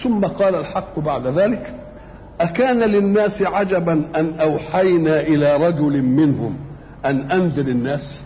ثم قال الحق بعد ذلك أكان للناس عجبا أن أوحينا إلى رجل منهم أن أنذر الناس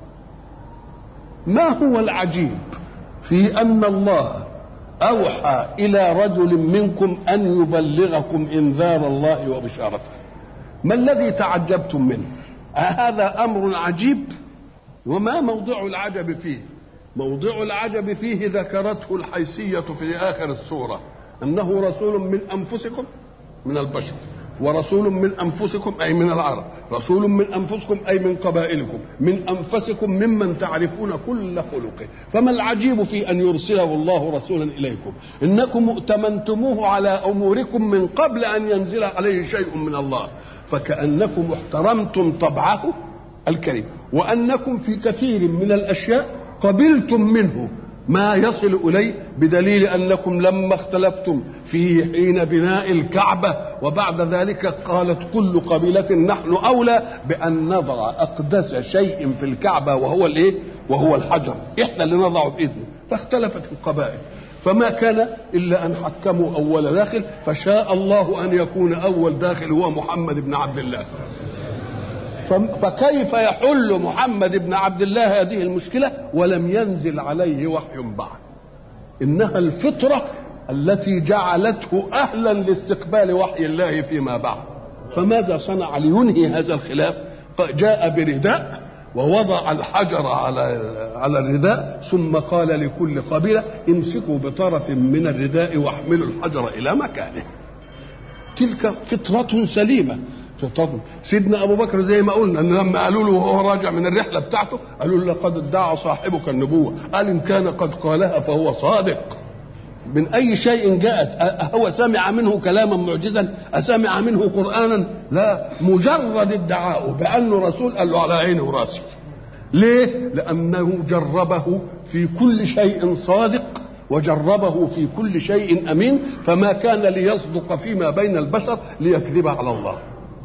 ما هو العجيب في أن الله أوحى إلى رجل منكم أن يبلغكم إنذار الله وبشارته ما الذي تعجبتم منه أهذا أمر عجيب وما موضع العجب فيه موضع العجب فيه ذكرته الحيثية في آخر السورة أنه رسول من أنفسكم من البشر ورسول من انفسكم اي من العرب رسول من انفسكم اي من قبائلكم من انفسكم ممن تعرفون كل خلقه فما العجيب في ان يرسله الله رسولا اليكم انكم ائتمنتموه على اموركم من قبل ان ينزل عليه شيء من الله فكانكم احترمتم طبعه الكريم وانكم في كثير من الاشياء قبلتم منه ما يصل اليه بدليل انكم لما اختلفتم في حين بناء الكعبه وبعد ذلك قالت كل قبيله نحن اولى بان نضع اقدس شيء في الكعبه وهو الايه؟ وهو الحجر، احنا اللي نضعه باذنه، فاختلفت القبائل. فما كان الا ان حكموا اول داخل فشاء الله ان يكون اول داخل هو محمد بن عبد الله. فكيف يحل محمد بن عبد الله هذه المشكله ولم ينزل عليه وحي بعد انها الفطره التي جعلته اهلا لاستقبال وحي الله فيما بعد فماذا صنع لينهي هذا الخلاف جاء برداء ووضع الحجر على على الرداء ثم قال لكل قبيله امسكوا بطرف من الرداء واحملوا الحجر الى مكانه تلك فطره سليمه فطبعا سيدنا ابو بكر زي ما قلنا ان لما قالوا له وهو راجع من الرحله بتاعته قالوا له لقد ادعى صاحبك النبوه قال ان كان قد قالها فهو صادق من اي شيء جاءت هو سمع منه كلاما معجزا اسمع منه قرانا لا مجرد ادعاءه بانه رسول قال له على عيني وراسي ليه لانه جربه في كل شيء صادق وجربه في كل شيء امين فما كان ليصدق فيما بين البشر ليكذب على الله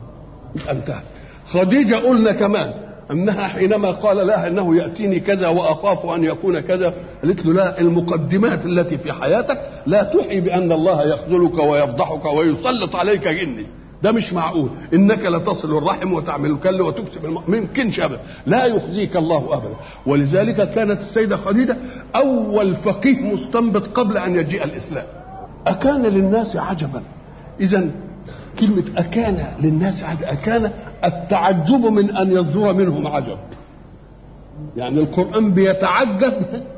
انتهى خديجة قلنا كمان أنها حينما قال لها أنه يأتيني كذا وأخاف أن يكون كذا قالت له لا المقدمات التي في حياتك لا توحي بأن الله يخذلك ويفضحك ويسلط عليك جني ده مش معقول انك لتصل الرحم وتعمل الكل وتكسب الم... ممكنش ابدا لا يخزيك الله ابدا ولذلك كانت السيده خديجه اول فقيه مستنبط قبل ان يجيء الاسلام اكان للناس عجبا اذا كلمة أكان للناس عجب أكان التعجب من أن يصدر منهم عجب يعني القرآن بيتعجب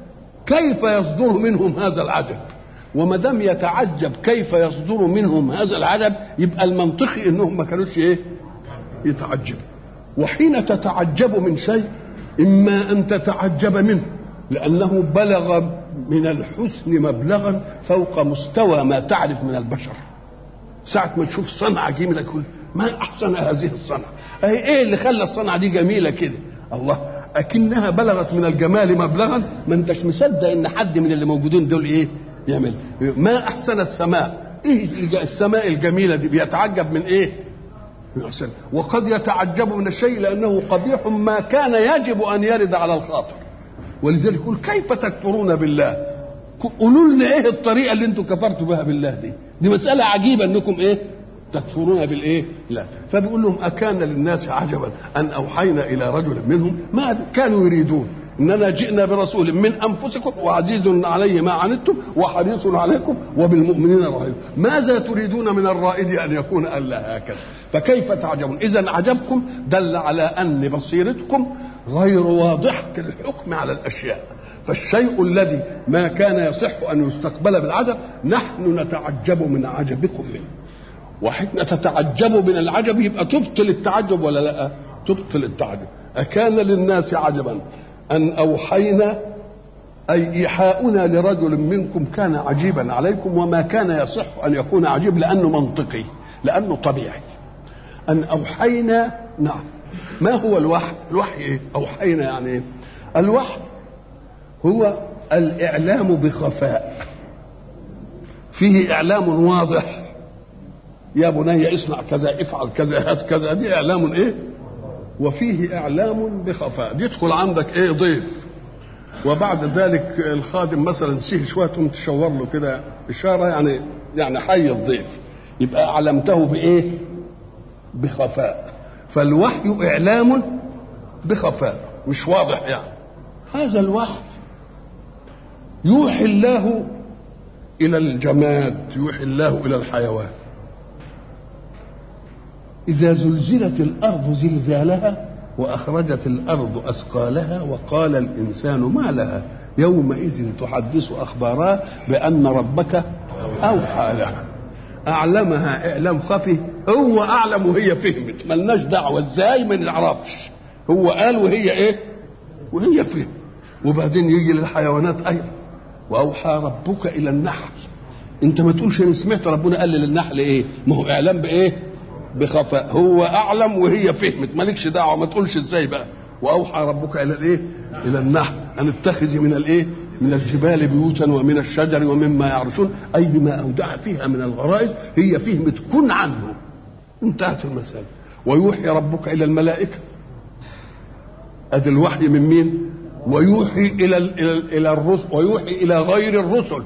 كيف يصدر منهم هذا العجب وما دام يتعجب كيف يصدر منهم هذا العجب يبقى المنطقي انهم ما كانوش ايه يتعجبوا وحين تتعجب من شيء اما ان تتعجب منه لانه بلغ من الحسن مبلغا فوق مستوى ما تعرف من البشر ساعة ما تشوف صنعة جميلة كل ما أحسن هذه الصنعة أي إيه اللي خلى الصنعة دي جميلة كده الله أكنها بلغت من الجمال مبلغا ما أنتش مصدق إن حد من اللي موجودين دول إيه يعمل ما أحسن السماء إيه السماء الجميلة دي بيتعجب من إيه يحسن وقد يتعجب من الشيء لأنه قبيح ما كان يجب أن يرد على الخاطر ولذلك يقول كيف تكفرون بالله قولوا لنا ايه الطريقه اللي انتم كفرتوا بها بالله دي دي مساله عجيبه انكم ايه تكفرون بالايه لا فبيقول لهم اكان للناس عجبا ان اوحينا الى رجل منهم ما كانوا يريدون اننا جئنا برسول من انفسكم وعزيز عليه ما عنتم وحريص عليكم وبالمؤمنين رهيب ماذا تريدون من الرائد ان يكون الا هكذا فكيف تعجبون اذا عجبكم دل على ان بصيرتكم غير واضحه الحكم على الاشياء فالشيء الذي ما كان يصح ان يستقبل بالعجب نحن نتعجب من عجبكم منه وحين تتعجب من العجب يبقى تبطل التعجب ولا لا تبطل التعجب أكان للناس عجبا أن أوحينا أي إيحاؤنا لرجل منكم كان عجيبا عليكم وما كان يصح أن يكون عجيب لأنه منطقي لأنه طبيعي أن أوحينا نعم ما هو الوحي الوحي إيه أوحينا يعني إيه الوحي هو الإعلام بخفاء فيه إعلام واضح يا بني اصنع كذا افعل كذا هات كذا دي إعلام إيه وفيه إعلام بخفاء يدخل عندك إيه ضيف وبعد ذلك الخادم مثلا سيه شويه تقوم تشاور له كده اشاره يعني يعني حي الضيف يبقى اعلمته بايه؟ بخفاء فالوحي اعلام بخفاء مش واضح يعني هذا الوحي يوحي الله الى الجماد يوحي الله الى الحيوان اذا زلزلت الارض زلزالها واخرجت الارض اثقالها وقال الانسان ما لها يومئذ تحدث اخبارها بان ربك اوحى لها اعلمها اعلام خفي هو اعلم وهي فهمت ملناش دعوه ازاي ما نعرفش هو قال وهي ايه وهي فهمت وبعدين يجي للحيوانات ايضا واوحى ربك الى النحل انت ما تقولش انا سمعت ربنا قال للنحل ايه ما هو اعلام بايه بخفاء هو اعلم وهي فهمت مالكش دعوه ما تقولش ازاي بقى واوحى ربك الى الايه الى النحل ان اتخذي من الايه من الجبال بيوتا ومن الشجر ومما يعرشون اي بما اودع فيها من الغرائز هي فهمت كن عنه انتهت المساله ويوحي ربك الى الملائكه ادي الوحي من مين ويوحي الى الى الى الرسل ويوحي الى غير الرسل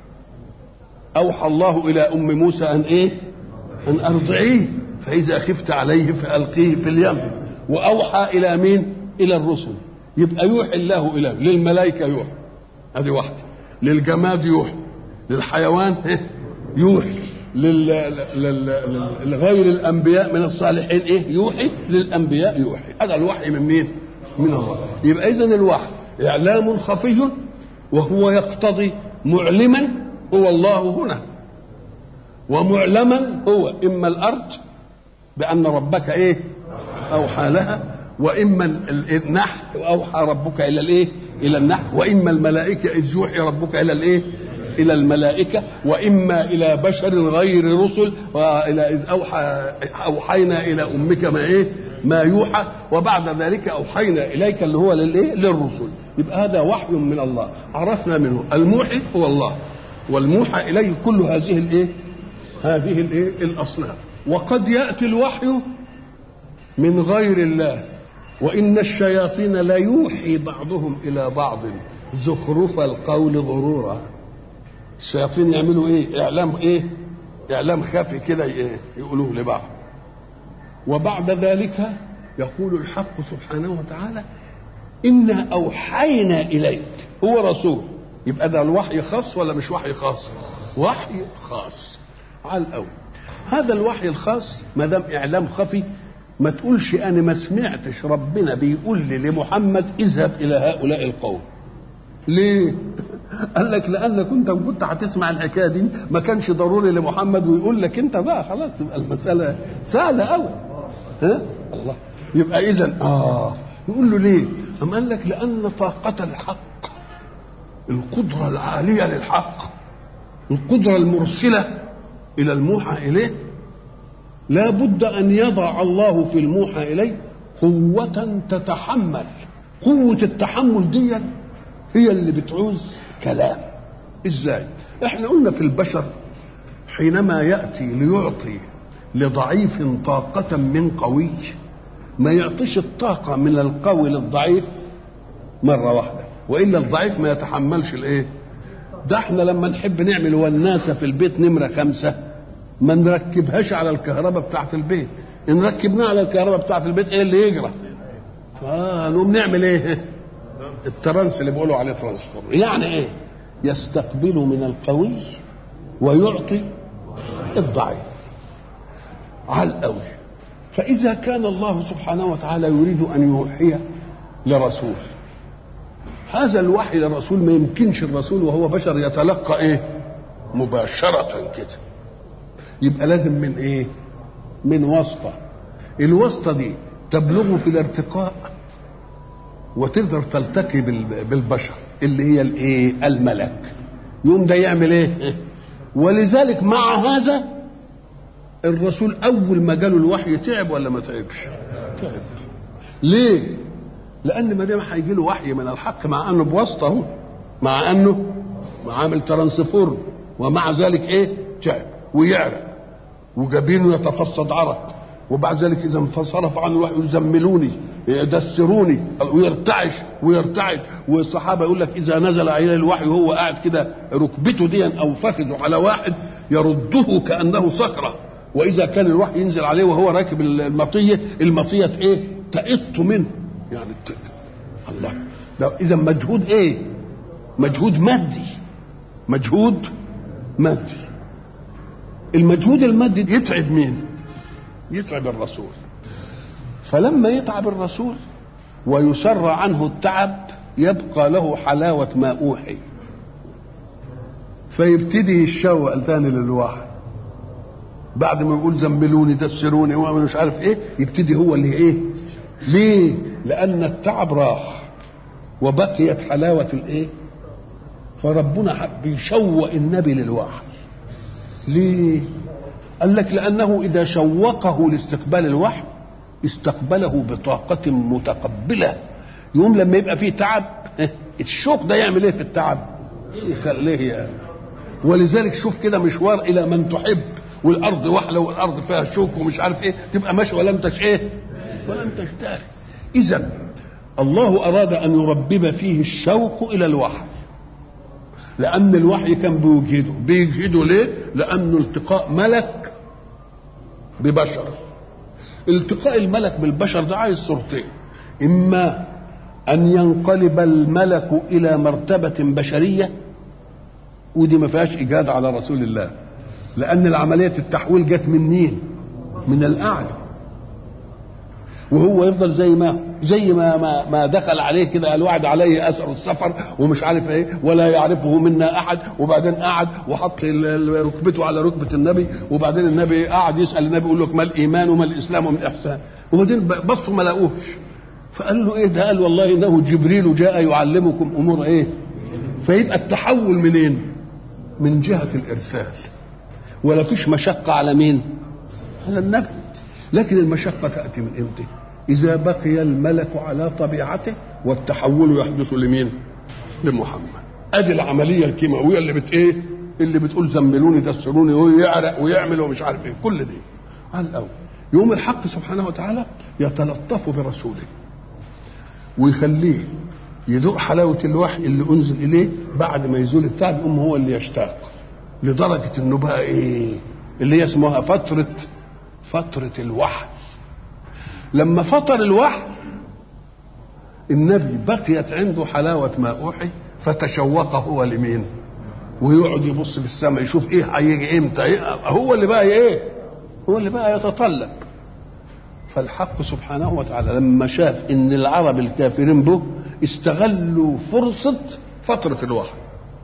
اوحى الله الى ام موسى ان ايه ان ارضعيه فاذا خفت عليه فالقيه في اليم واوحى الى مين الى الرسل يبقى يوحي الله الى للملائكه يوحي هذه واحده للجماد يوحي للحيوان يوحي لل... لل... لغير الانبياء من الصالحين ايه يوحي للانبياء يوحي هذا الوحي من مين من الله يبقى اذا الوحي اعلام خفي وهو يقتضي معلما هو الله هنا ومعلما هو اما الارض بان ربك ايه اوحى لها واما النحل اوحى ربك الى الايه الى النحل واما الملائكه اذ يوحي ربك الى الايه الى الملائكه واما الى بشر غير رسل والى اذ اوحى اوحينا الى امك ما ايه ما يوحى وبعد ذلك اوحينا اليك اللي هو للايه للرسل يبقى هذا وحي من الله عرفنا منه الموحي هو الله والموحى اليه كل هذه الايه هذه الايه الاصناف وقد ياتي الوحي من غير الله وان الشياطين ليوحي بعضهم الى بعض زخرف القول غرورا الشياطين يعملوا ايه اعلام ايه اعلام خفي كده يقولوه لبعض وبعد ذلك يقول الحق سبحانه وتعالى إنا أوحينا إليك هو رسول يبقى ده الوحي خاص ولا مش وحي خاص وحي خاص على الأول هذا الوحي الخاص ما دام إعلام خفي ما تقولش أنا ما سمعتش ربنا بيقول لي لمحمد اذهب إلى هؤلاء القوم ليه؟ قال لك لانك انت كنت هتسمع الحكايه دي ما كانش ضروري لمحمد ويقول لك انت بقى خلاص تبقى المساله سهله قوي ها الله يبقى اذا اه يقول له ليه؟ أم قال لك لأن طاقة الحق القدرة العالية للحق القدرة المرسلة إلى الموحى إليه لا بد أن يضع الله في الموحى إليه قوة تتحمل قوة التحمل دي هي اللي بتعوز كلام ازاي احنا قلنا في البشر حينما يأتي ليعطي لضعيف طاقة من قوي ما يعطيش الطاقة من القوي للضعيف مرة واحدة وإلا الضعيف ما يتحملش الإيه ده احنا لما نحب نعمل وناسة في البيت نمرة خمسة ما نركبهاش على الكهرباء بتاعة البيت إن ركبناها على الكهرباء بتاعة البيت إيه اللي يجرى فنقوم نعمل إيه الترانس اللي بيقولوا عليه ترانسفور يعني إيه يستقبل من القوي ويعطي الضعيف على القوي فإذا كان الله سبحانه وتعالى يريد أن يوحي لرسول هذا الوحي للرسول ما يمكنش الرسول وهو بشر يتلقى ايه مباشرة كده يبقى لازم من ايه من واسطة الواسطة دي تبلغه في الارتقاء وتقدر تلتقي بالبشر اللي هي الايه الملك يوم ده يعمل ايه ولذلك مع هذا الرسول اول ما جاله الوحي تعب ولا ما تعبش تعب ليه لان ما دام هيجي له وحي من الحق مع انه بواسطه اهو مع انه عامل ترانسفور ومع ذلك ايه تعب ويعرق وجبينه يتفصد عرق وبعد ذلك اذا انصرف عنه الوحي يزملوني دسروني ويرتعش ويرتعد والصحابه يقول لك اذا نزل عليه الوحي وهو قاعد كده ركبته دي او فخذه على واحد يرده كانه صخره واذا كان الوحي ينزل عليه وهو راكب المطيه المطيه ايه تئط منه يعني ت... الله ده اذا مجهود ايه مجهود مادي مجهود مادي المجهود المادي يتعب مين يتعب الرسول فلما يتعب الرسول ويسر عنه التعب يبقى له حلاوة ما أوحي فيبتدي يشوق تاني للوحي بعد ما يقول زملوني دسروني ومش عارف ايه يبتدي هو اللي ايه ليه لان التعب راح وبقيت حلاوه الايه فربنا حب يشوق النبي للوحي ليه قال لك لانه اذا شوقه لاستقبال الوحي استقبله بطاقة متقبلة يوم لما يبقى فيه تعب الشوق ده يعمل ايه في التعب يخليه يعني. ولذلك شوف كده مشوار الى من تحب والارض وحله والارض فيها شوك ومش عارف ايه تبقى ماشي ولم تش ايه ولم تشتهي اذا الله اراد ان يربب فيه الشوق الى الوحي لان الوحي كان بيوجده بيجهده ليه لانه التقاء ملك ببشر التقاء الملك بالبشر ده عايز صورتين اما ان ينقلب الملك الى مرتبه بشريه ودي ما فيهاش ايجاد على رسول الله لان العمليه التحويل جت من مين من الاعلى وهو يفضل زي ما زي ما ما, ما دخل عليه كده الوعد عليه اثر السفر ومش عارف ايه ولا يعرفه منا احد وبعدين قعد وحط ركبته على ركبه النبي وبعدين النبي قعد يسال النبي يقول لك ما الايمان وما الاسلام وما الاحسان وبعدين بصوا ما لاقوش فقال له ايه ده قال والله انه جبريل جاء يعلمكم امور ايه فيبقى التحول منين من جهه الارسال ولا فيش مشقه على مين على النبي لكن المشقه تاتي من امتى إذا بقي الملك على طبيعته والتحول يحدث لمين؟ لمحمد. أدي العملية الكيماوية اللي بت إيه؟ اللي بتقول زملوني دسروني ويعرق ويعمل ومش عارف إيه، كل دي. على الأول. يوم الحق سبحانه وتعالى يتلطف برسوله ويخليه يذوق حلاوة الوحي اللي أنزل إليه بعد ما يزول التعب يقوم هو اللي يشتاق لدرجة إنه بقى إيه؟ اللي هي اسمها فترة فترة الوحي لما فطر الوحي النبي بقيت عنده حلاوة ما أوحي فتشوق هو لمين ويقعد يبص في السماء يشوف ايه هيجي امتى هو اللي بقى ايه هو اللي بقى يتطلب فالحق سبحانه وتعالى لما شاف ان العرب الكافرين به استغلوا فرصة فترة الوحي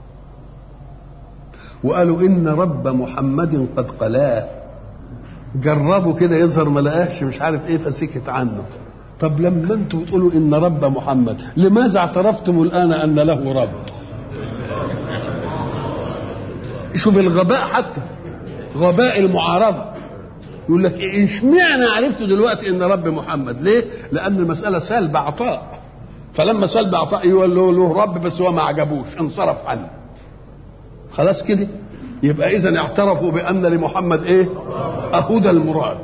وقالوا ان رب محمد قد قلاه جربوا كده يظهر ما لقاش مش عارف ايه فسكت عنه طب لما انتم بتقولوا ان رب محمد لماذا اعترفتم الان ان له رب شوف الغباء حتى غباء المعارضه يقول لك إيه اشمعنى عرفتوا دلوقتي ان رب محمد ليه لان المساله سلب عطاء فلما سلب عطاء يقول له له رب بس هو ما عجبوش انصرف عنه خلاص كده يبقى اذا اعترفوا بان لمحمد ايه اهو ده المراد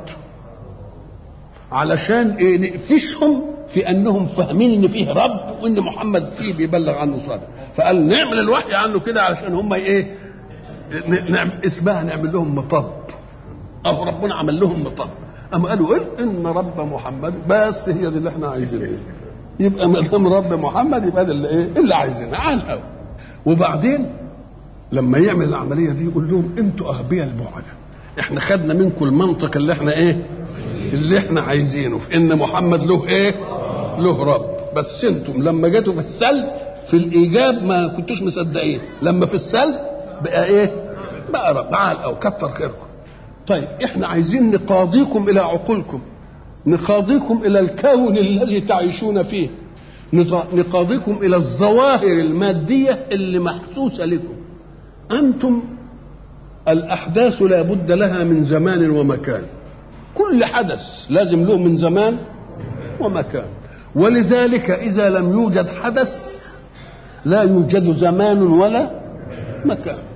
علشان إيه نقفشهم في انهم فاهمين ان فيه رب وان محمد فيه بيبلغ عنه صادق فقال نعمل الوحي عنه كده علشان هم ايه نعم اسمها نعمل لهم مطب اهو ربنا عمل لهم مطب اما قالوا إيه ان رب محمد بس هي دي اللي احنا عايزينها يبقى ما دام رب محمد يبقى ده اللي ايه اللي عايزينها على الهوا وبعدين لما يعمل العمليه دي يقول لهم انتوا اغبياء البعدة احنا خدنا منكم المنطق اللي احنا ايه اللي احنا عايزينه في ان محمد له ايه له رب بس انتم لما جيتوا في السلب في الايجاب ما كنتوش مصدقين لما في السلب بقى ايه بقى رب عال او كتر خيركم طيب احنا عايزين نقاضيكم الى عقولكم نقاضيكم الى الكون الذي تعيشون فيه نقاضيكم الى الظواهر الماديه اللي محسوسه لكم انتم الاحداث لا بد لها من زمان ومكان كل حدث لازم له من زمان ومكان ولذلك اذا لم يوجد حدث لا يوجد زمان ولا مكان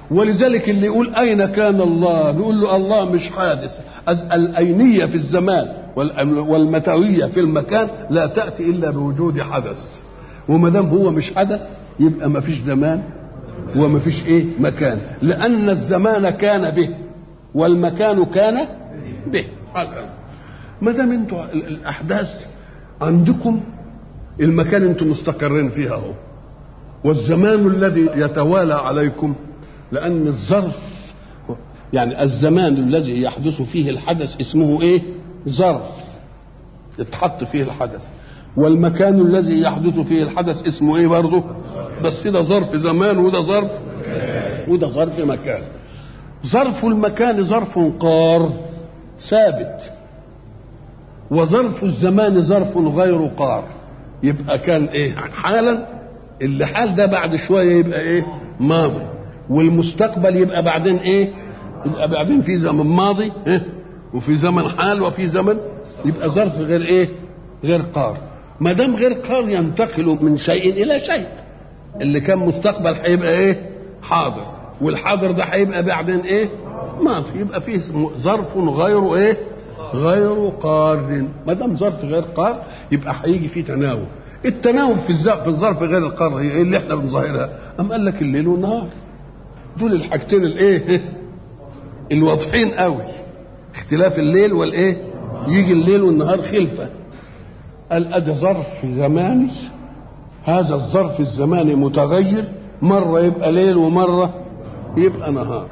ولذلك اللي يقول أين كان الله بيقول له الله مش حادث الأينية في الزمان والمتوية في المكان لا تأتي إلا بوجود حدث وما دام هو مش حدث يبقى ما فيش زمان وما فيش ايه مكان لأن الزمان كان به والمكان كان به ما دام انتوا الأحداث عندكم المكان انتم مستقرين فيها اهو والزمان الذي يتوالى عليكم لأن الظرف يعني الزمان الذي يحدث فيه الحدث اسمه ايه ظرف يتحط فيه الحدث والمكان الذي يحدث فيه الحدث اسمه ايه برضه بس ده ظرف زمان وده ظرف وده ظرف مكان ظرف المكان ظرف قار ثابت وظرف الزمان ظرف غير قار يبقى كان ايه حالا اللي حال ده بعد شويه يبقى ايه ماضي والمستقبل يبقى بعدين ايه يبقى بعدين في زمن ماضي إيه؟ وفي زمن حال وفي زمن يبقى ظرف غير ايه غير قار ما دام غير قار ينتقل من شيء الى شيء اللي كان مستقبل هيبقى ايه حاضر والحاضر ده هيبقى بعدين ايه ماضي يبقى فيه ظرف غير ايه غير قار ما دام ظرف غير قار يبقى هيجي فيه تناوب التناوب في في الظرف غير القار هي ايه اللي احنا بنظاهرها ام قال لك الليل والنهار دول الحاجتين الايه الواضحين قوي اختلاف الليل والايه يجي الليل والنهار خلفه قال ادي ظرف زماني هذا الظرف الزماني متغير مره يبقى ليل ومره يبقى نهار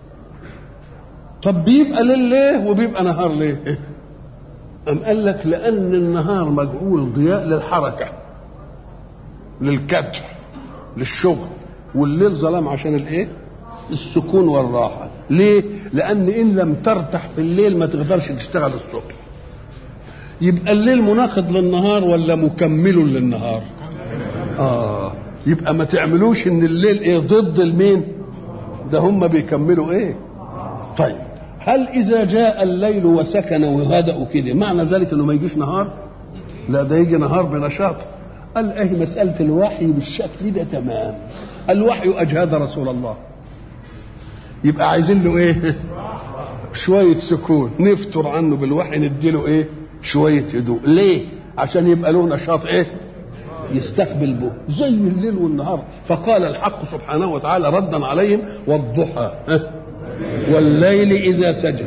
طب بيبقى ليل ليه وبيبقى نهار ليه أم قال لك لأن النهار مجعول ضياء للحركة للكدر للشغل والليل ظلام عشان الايه السكون والراحة ليه لأن إن لم ترتاح في الليل ما تقدرش تشتغل الصبح يبقى الليل مناقض للنهار ولا مكمل للنهار آه يبقى ما تعملوش ان الليل ايه ضد المين ده هم بيكملوا ايه طيب هل اذا جاء الليل وسكن وهدأوا كده معنى ذلك انه ما يجيش نهار لا ده يجي نهار بنشاط قال ايه مسألة الوحي بالشكل ده تمام الوحي اجهد رسول الله يبقى عايزين له ايه شوية سكون نفتر عنه بالوحي نديله ايه شوية هدوء ليه عشان يبقى له نشاط ايه يستقبل به زي الليل والنهار فقال الحق سبحانه وتعالى ردا عليهم والضحى والليل إذا سجى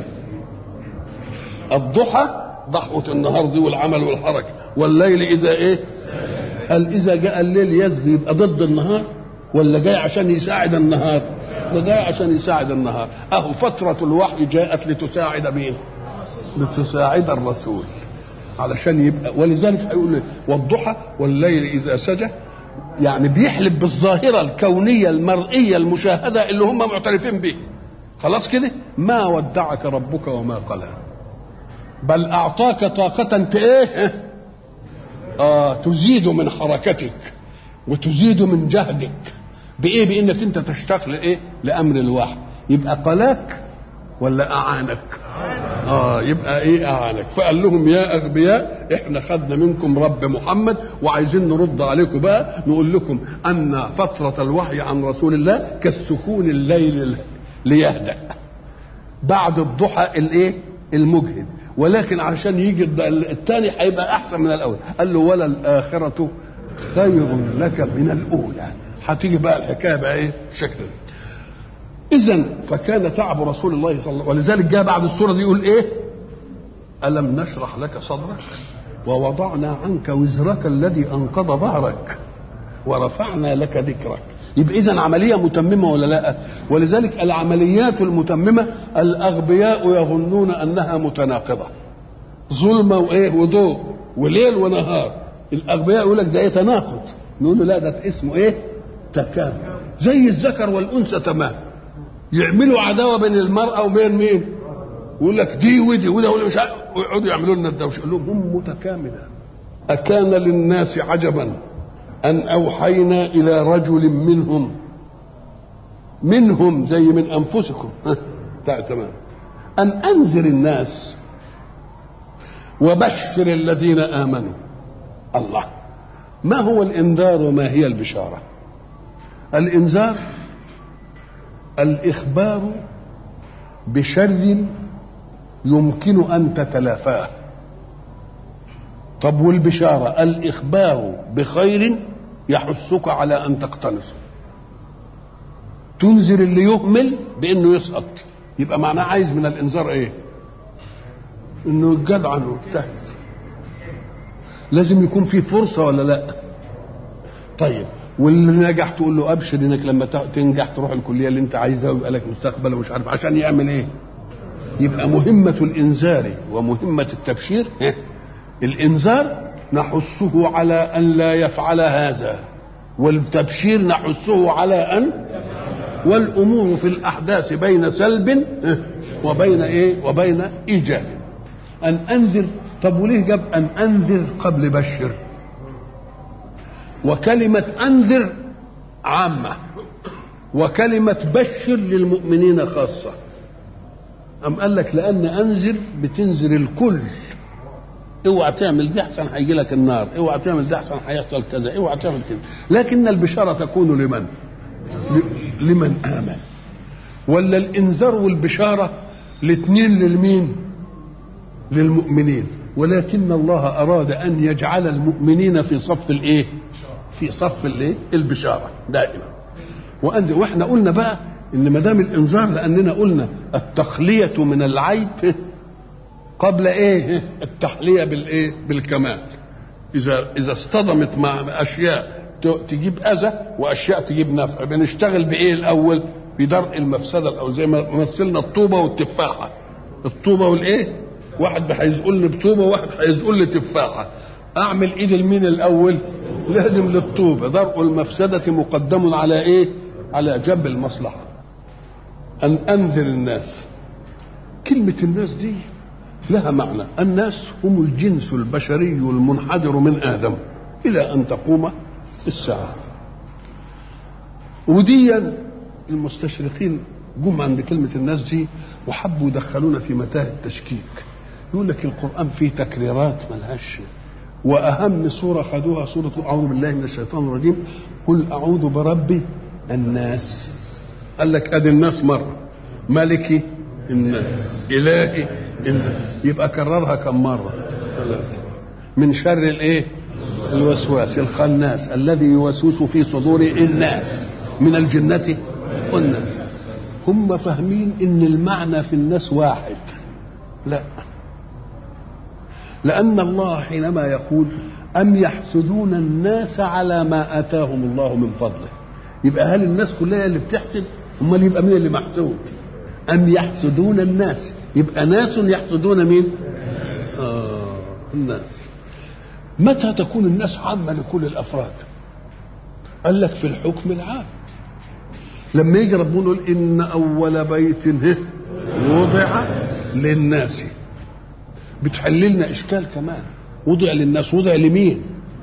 الضحى ضحوة النهار دي والعمل والحركة والليل إذا إيه قال إذا جاء الليل يسجد يبقى ضد النهار ولا جاي عشان يساعد النهار ده جاي عشان يساعد النهار أهو فترة الوحي جاءت لتساعد مين لتساعد الرسول علشان يبقى ولذلك هيقول والضحى والليل اذا سجى يعني بيحلب بالظاهره الكونيه المرئيه المشاهده اللي هم معترفين به خلاص كده ما ودعك ربك وما قلى بل اعطاك طاقه انت ايه اه تزيد من حركتك وتزيد من جهدك بايه بانك انت تشتاق لايه لامر الواحد يبقى قلاك ولا اعانك اه يبقى ايه اعانك فقال لهم يا اغبياء احنا خدنا منكم رب محمد وعايزين نرد عليكم بقى نقول لكم ان فتره الوحي عن رسول الله كالسكون الليل ليهدأ بعد الضحى الايه المجهد ولكن عشان يجي الثاني هيبقى احسن من الاول قال له ولا الاخره خير لك من الاولى هتيجي بقى الحكايه بقى ايه شكل اذا فكان تعب رسول الله صلى الله عليه وسلم ولذلك جاء بعد السوره دي يقول ايه الم نشرح لك صدرك ووضعنا عنك وزرك الذي انقض ظهرك ورفعنا لك ذكرك يبقى اذا عمليه متممه ولا لا ولذلك العمليات المتممه الاغبياء يظنون انها متناقضه ظلمه وايه وضوء وليل ونهار الاغبياء يقول لك ده ايه تناقض نقول له لا ده اسمه ايه تكامل زي الذكر والانثى تمام يعملوا عداوه بين المراه وبين مين يقول لك دي ودي وده ولا مش ويقعدوا يعملوا لنا الدوشه يقول لهم هم متكامله اكان للناس عجبا ان اوحينا الى رجل منهم منهم زي من انفسكم تمام ان انذر الناس وبشر الذين امنوا الله ما هو الانذار وما هي البشاره الانذار الإخبار بشر يمكن أن تتلافاه طب والبشارة الإخبار بخير يحثك على أن تقتنصه تنذر اللي يهمل بأنه يسقط يبقى معناه عايز من الإنذار إيه؟ إنه يتجدعن ويجتهد لازم يكون في فرصة ولا لأ؟ طيب واللي نجح تقول له ابشر انك لما تنجح تروح الكليه اللي انت عايزها ويبقى لك مستقبل ومش عارف عشان يعمل ايه؟ يبقى مهمة الإنذار ومهمة التبشير الإنذار نحثه على أن لا يفعل هذا والتبشير نحثه على أن والأمور في الأحداث بين سلب وبين إيه وبين إيجاب أن أنذر طب وليه جاب أن أنذر قبل بشر وكلمة أنذر عامة وكلمة بشر للمؤمنين خاصة أم قال لك لأن أنذر بتنذر الكل اوعى تعمل دي احسن هيجي لك النار اوعى تعمل دي احسن هيحصل كذا اوعى تعمل كذا لكن البشاره تكون لمن لمن امن ولا الانذار والبشاره الاثنين للمين للمؤمنين ولكن الله اراد ان يجعل المؤمنين في صف الايه في صف الايه البشاره دائما وأنذر واحنا قلنا بقى ان ما دام الانذار لاننا قلنا التخليه من العيب قبل ايه التحليه بالايه بالكمال اذا اذا اصطدمت مع اشياء تجيب اذى واشياء تجيب نفع بنشتغل بايه الاول بدرء المفسده الاول زي ما مثلنا الطوبه والتفاحه الطوبه والايه واحد هيزقل لي بطوبه وواحد هيزقل لي تفاحه اعمل ايد المين الاول لازم للطوبه درء المفسده مقدم على ايه على جنب المصلحه ان انذر الناس كلمه الناس دي لها معنى الناس هم الجنس البشري المنحدر من آدم إلى أن تقوم الساعة وديا المستشرقين جم عند كلمة الناس دي وحبوا يدخلونا في متاهة التشكيك يقول لك القرآن فيه تكريرات ملهاش وأهم سورة خدوها سورة أعوذ بالله من الشيطان الرجيم قل أعوذ برب الناس قال لك أدي الناس مرة ملكي الناس إلهي الناس يبقى كررها كم مرة ثلاثة من شر الايه الوسواس الخناس الذي يوسوس في صدور الناس من الجنة والناس هم فاهمين ان المعنى في الناس واحد لا لأن الله حينما يقول أم يحسدون الناس على ما آتاهم الله من فضله يبقى هل الناس كلها اللي بتحسد امال يبقى مين اللي محسود أم يحسدون الناس يبقى ناس يحسدون مين آه الناس متى تكون الناس عامة لكل الأفراد قال لك في الحكم العام لما يجي ربنا يقول إن أول بيت وضع للناس بتحل لنا إشكال كمان وضع للناس وضع لمين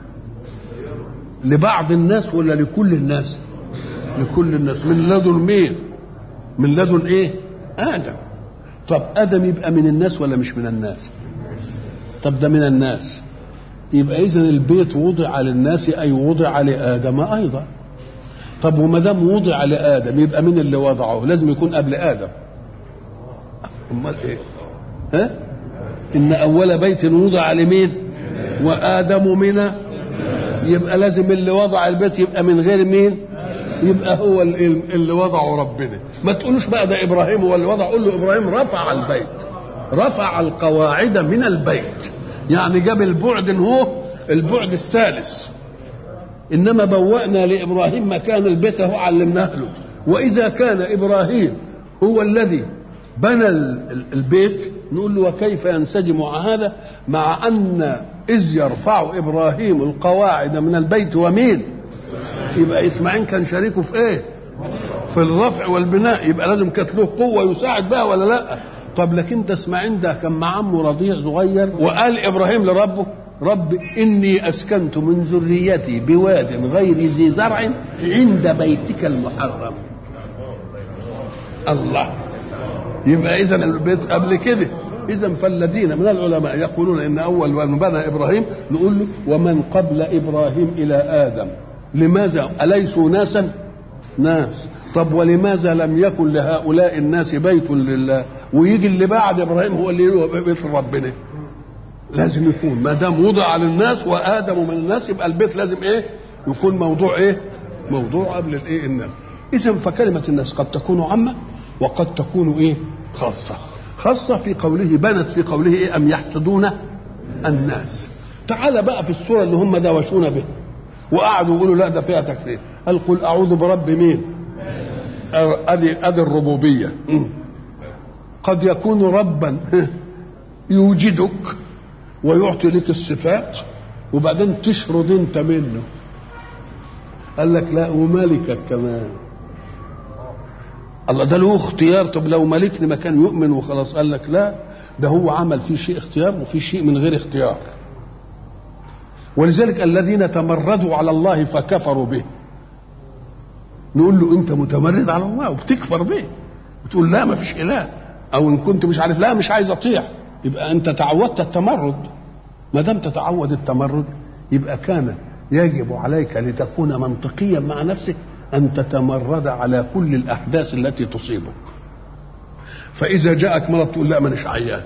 لبعض الناس ولا لكل الناس لكل الناس من لدن مين من لدن ايه ادم طب ادم يبقى من الناس ولا مش من الناس طب ده من الناس يبقى اذا البيت وضع للناس اي وضع لادم ايضا طب وما دام وضع لادم يبقى مين اللي وضعه لازم يكون قبل ادم امال ايه ها ان اول بيت وضع لمين وادم من يبقى لازم اللي وضع البيت يبقى من غير مين يبقى هو اللي وضعه ربنا ما تقولوش بقى ده ابراهيم هو اللي وضع قول له ابراهيم رفع البيت رفع القواعد من البيت يعني جاب البعد هو البعد الثالث انما بوأنا لابراهيم مكان البيت هو علمناه له واذا كان ابراهيم هو الذي بنى البيت نقول له وكيف ينسجم مع هذا مع ان اذ يرفع ابراهيم القواعد من البيت ومين يبقى اسماعيل كان شريكه في ايه في الرفع والبناء يبقى لازم كانت له قوه يساعد بها ولا لا طب لكن ده اسماعيل ده كان مع عمه رضيع صغير وقال ابراهيم لربه رب اني اسكنت من ذريتي بواد غير ذي زرع عند بيتك المحرم الله يبقى اذا البيت قبل كده اذا فالذين من العلماء يقولون ان اول من بنى ابراهيم نقول له ومن قبل ابراهيم الى ادم لماذا اليسوا ناسا ناس طب ولماذا لم يكن لهؤلاء الناس بيت لله ويجي اللي بعد ابراهيم هو اللي له بيت ربنا لازم يكون ما دام وضع للناس وادم من الناس يبقى البيت لازم ايه يكون موضوع ايه موضوع قبل الايه الناس اذا فكلمه الناس قد تكون عامه وقد تكون ايه خاصه خاصه في قوله بنت في قوله ايه ام يحسدون الناس تعال بقى في الصوره اللي هم دوشونا بها وقعدوا يقولوا لا ده فيها تكفير قال قل اعوذ برب مين ادي ادي الربوبيه قد يكون ربا يوجدك ويعطي لك الصفات وبعدين تشرد انت منه قال لك لا وملكك كمان الله ده له اختيار طب لو ملكني ما كان يؤمن وخلاص قال لك لا ده هو عمل فيه شيء اختيار وفي شيء من غير اختيار ولذلك الذين تمردوا على الله فكفروا به نقول له انت متمرد على الله وبتكفر به بتقول لا ما فيش اله او ان كنت مش عارف لا مش عايز اطيع يبقى انت تعودت التمرد ما دام تتعود التمرد يبقى كان يجب عليك لتكون منطقيا مع نفسك ان تتمرد على كل الاحداث التي تصيبك فاذا جاءك مرض تقول لا مانيش عيان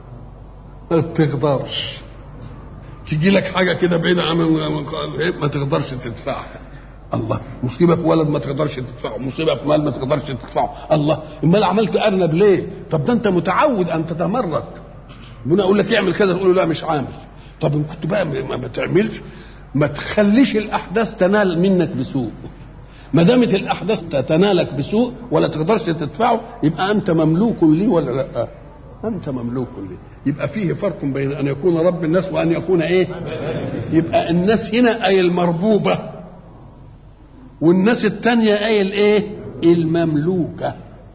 ما تقدرش تجي لك حاجه كده بعيده عن ما تقدرش تدفعها الله مصيبه في ولد ما تقدرش تدفعه مصيبه في مال ما تقدرش تدفعه الله امال عملت ارنب ليه طب ده انت متعود ان تتمرد ربنا يقول لك اعمل كذا تقول له لا مش عامل طب ان كنت بقى ما بتعملش ما تخليش الاحداث تنال منك بسوء ما دامت الاحداث تنالك بسوء ولا تقدرش تدفعه يبقى انت مملوك لي ولا لا انت مملوك لي يبقى فيه فرق بين ان يكون رب الناس وان يكون ايه يبقى الناس هنا اي المربوبه والناس التانية اي الايه المملوكه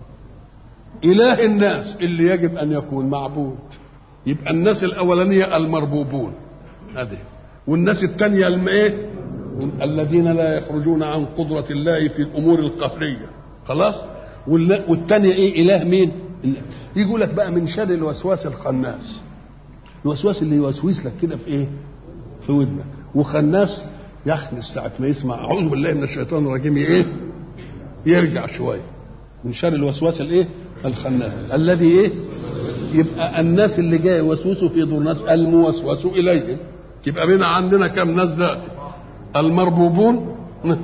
اله الناس اللي يجب ان يكون معبود يبقى الناس الاولانيه المربوبون هذه والناس الثانيه الايه الذين لا يخرجون عن قدرة الله في الأمور القهرية خلاص والثانية إيه إله مين يقول لك بقى من شر الوسواس الخناس الوسواس اللي يوسوس لك كده في إيه في ودنك وخناس يخنس ساعة ما يسمع أعوذ بالله من الشيطان الرجيم إيه يرجع شوية من شر الوسواس الإيه الخناس الذي إيه يبقى الناس اللي جاي يوسوسوا في دور الناس الموسوس إليه يبقى بينا عندنا كم ناس دلوقتي المربوبون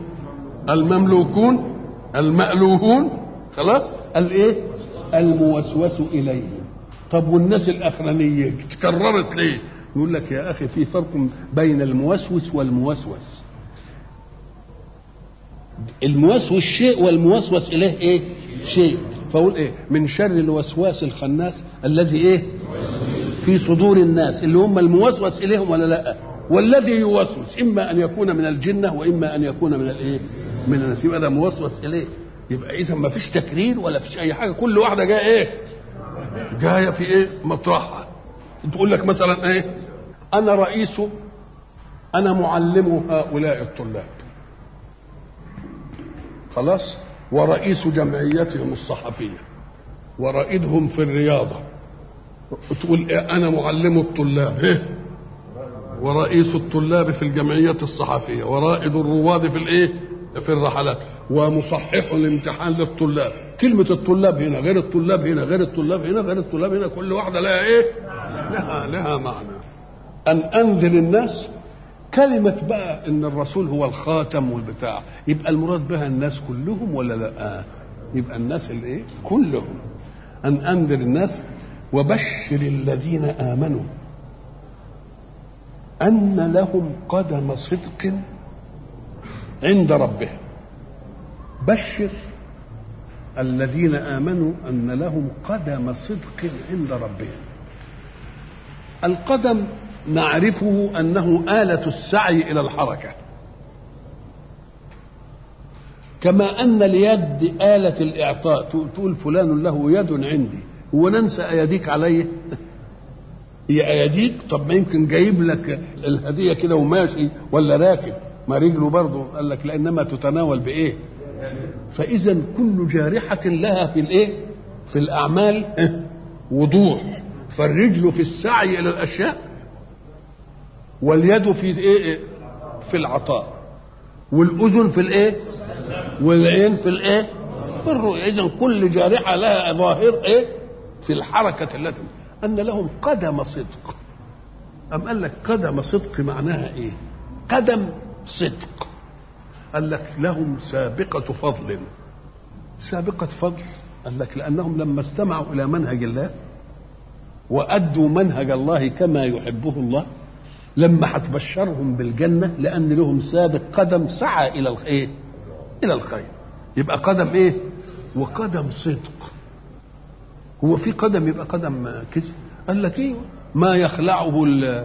المملوكون المألوهون خلاص الايه الموسوس اليه طب والناس الاخرانيه تكررت ليه يقول لك يا اخي في فرق بين الموسوس والموسوس الموسوس شيء والموسوس اليه ايه شيء فاقول ايه من شر الوسواس الخناس الذي ايه في صدور الناس اللي هم الموسوس اليهم ولا لا والذي يوسوس اما ان يكون من الجنه واما ان يكون من الايه من الناس يبقى ده موسوس اليه يبقى اذا ما فيش تكرير ولا فيش اي حاجه كل واحده جايه ايه جايه في ايه مطرحها تقول لك مثلا ايه انا رئيس انا معلم هؤلاء الطلاب خلاص ورئيس جمعيتهم الصحفيه ورائدهم في الرياضه تقول إيه انا معلم الطلاب إيه؟ ورئيس الطلاب في الجمعية الصحفية ورائد الرواد في الايه في الرحلات ومصحح الامتحان للطلاب كلمة الطلاب هنا غير الطلاب هنا غير الطلاب هنا غير الطلاب هنا كل واحدة لها ايه لها لها معنى أن أنذر الناس كلمة بقى إن الرسول هو الخاتم والبتاع يبقى المراد بها الناس كلهم ولا لا يبقى الناس الايه كلهم أن أنذر الناس وبشر الذين آمنوا أن لهم قدم صدق عند ربهم بشر الذين آمنوا أن لهم قدم صدق عند ربهم القدم نعرفه أنه آلة السعي إلى الحركة كما أن اليد آلة الإعطاء تقول فلان له يد عندي وننسى أيديك عليه هي اياديك طب ما يمكن جايب لك الهديه كده وماشي ولا راكب ما رجله برضه قال لك لانما تتناول بايه فاذا كل جارحه لها في الايه في الاعمال وضوح فالرجل في السعي الى الاشياء واليد في ايه في العطاء والاذن في الايه والعين في الايه في الرؤية اذا كل جارحة لها ظاهر ايه في الحركة التي ان لهم قدم صدق أم قال لك قدم صدق معناها ايه قدم صدق قال لك لهم سابقة فضل سابقة فضل قال لك لأنهم لما استمعوا إلى منهج الله وأدوا منهج الله كما يحبه الله لما هتبشرهم بالجنة لأن لهم سابق قدم سعى إلى الخير إلى الخير يبقى قدم إيه؟ وقدم صدق هو في قدم يبقى قدم كذب قال لك إيه؟ ما يخلعه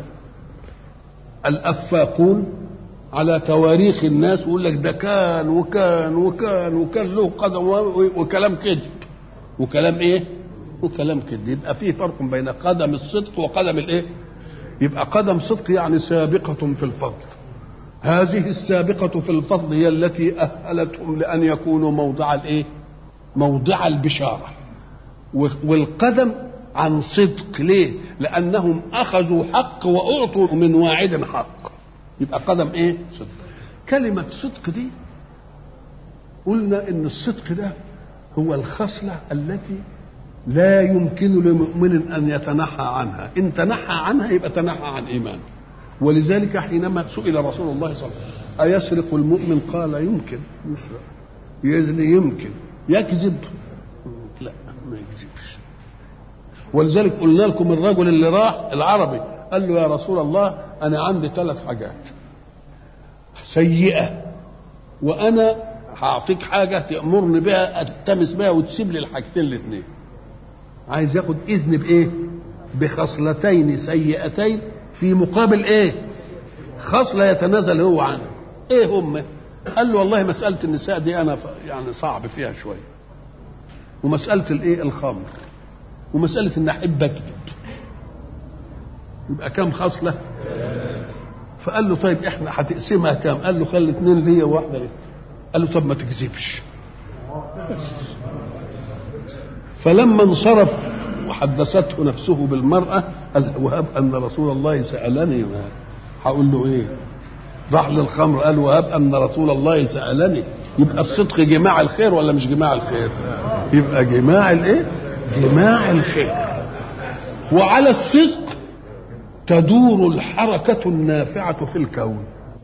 الأفاقون على تواريخ الناس ويقول لك ده كان وكان وكان وكان له قدم وكلام كذب وكلام ايه؟ وكلام كذب يبقى في فرق بين قدم الصدق وقدم الايه؟ يبقى قدم صدق يعني سابقة في الفضل هذه السابقة في الفضل هي التي أهلتهم لأن يكونوا موضع الايه؟ موضع البشارة والقدم عن صدق ليه؟ لأنهم أخذوا حق وأعطوا من واعد حق يبقى قدم ايه صدق كلمة صدق دي قلنا ان الصدق ده هو الخصلة التي لا يمكن لمؤمن ان يتنحى عنها ان تنحى عنها يبقى تنحى عن ايمانه ولذلك حينما سئل رسول الله صلى الله عليه وسلم أيسرق المؤمن قال يمكن يسرق يزني يمكن يكذب لا ما يكذبش ولذلك قلنا لكم الرجل اللي راح العربي قال له يا رسول الله انا عندي ثلاث حاجات سيئه وانا هعطيك حاجه تامرني بها التمس بها وتسيب لي الحاجتين الاثنين عايز ياخد اذن بايه بخصلتين سيئتين في مقابل ايه خصله يتنازل هو عنها ايه هم قال له والله مساله النساء دي انا يعني صعب فيها شويه ومساله الايه الخمر ومساله ان احب اكذب يبقى كم خصله فقال له طيب احنا هتقسمها كام قال له خلي اثنين ليا وواحده لك قال له طب ما تكذبش فلما انصرف وحدثته نفسه بالمرأة قال وهب أن رسول الله سألني هقول له إيه راح للخمر قال وهب أن رسول الله سألني يبقى الصدق جماع الخير ولا مش جماع الخير يبقى جماع الايه جماع الخير وعلى الصدق تدور الحركة النافعة في الكون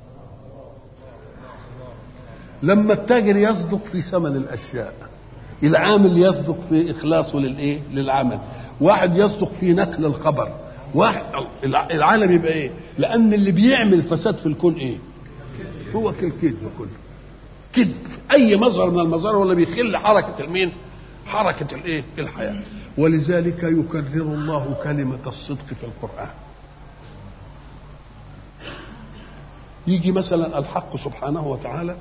لما التاجر يصدق في ثمن الأشياء العامل يصدق في إخلاصه للإيه؟ للعمل واحد يصدق في نقل الخبر واحد العالم يبقى ايه لان اللي بيعمل فساد في الكون ايه هو الكذب كله كذب اي مظهر من المظاهر ولا بيخل حركه المين حركه الايه الحياه ولذلك يكرر الله كلمه الصدق في القران يجي مثلا الحق سبحانه وتعالى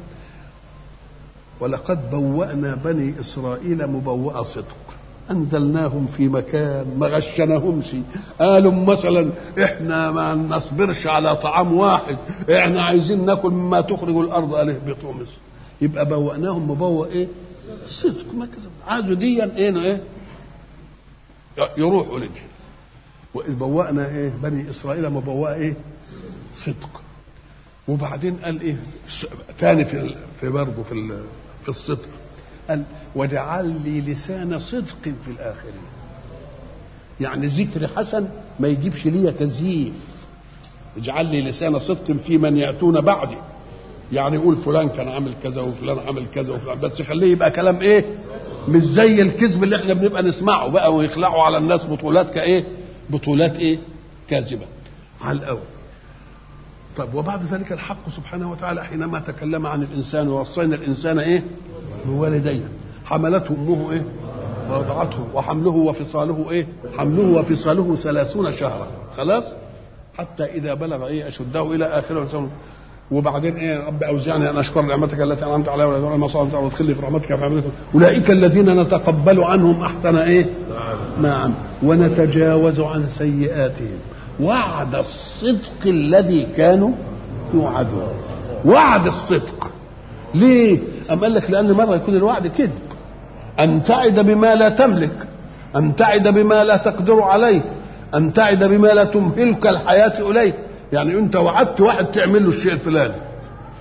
ولقد بوأنا بني إسرائيل مبوأ صدق أنزلناهم في مكان ما غشناهمش قالوا مثلا إحنا ما نصبرش على طعام واحد إحنا عايزين ناكل مما تخرج الأرض قال اهبطوا مصر يبقى بوأناهم مبوأ إيه؟ صدق ما كذب عادوا ديا إيه إيه؟ يروحوا لدي وإذ بوأنا إيه؟ بني إسرائيل مبوأ إيه؟ صدق وبعدين قال ايه ثاني في في برضه في في الصدق قال واجعل لي لسان صدق في الاخرين يعني ذكر حسن ما يجيبش لي تزييف اجعل لي لسان صدق في من ياتون بعدي يعني يقول فلان كان عامل كذا وفلان عامل كذا وفلان بس خليه يبقى كلام ايه مش زي الكذب اللي احنا بنبقى نسمعه بقى ويخلعوا على الناس بطولات كايه بطولات ايه كاذبه على الاول طيب وبعد ذلك الحق سبحانه وتعالى حينما تكلم عن الانسان ووصينا الانسان ايه بوالديه حملته امه ايه رضعته وحمله وفصاله ايه حمله وفصاله ثلاثون شهرا خلاص حتى اذا بلغ ايه اشده الى اخره وبعدين ايه رب اوزعني ان اشكر نعمتك التي انعمت علي ولا ما صلت وادخلني في رحمتك في عملك اولئك الذين نتقبل عنهم احسن ايه نعم ونتجاوز عن سيئاتهم وعد الصدق الذي كانوا يوعدون وعد الصدق ليه أم قال لك لأن مرة يكون الوعد كذب أن تعد بما لا تملك أن تعد بما لا تقدر عليه أن تعد بما لا تمهلك الحياة إليه يعني أنت وعدت واحد تعمل له الشيء الفلاني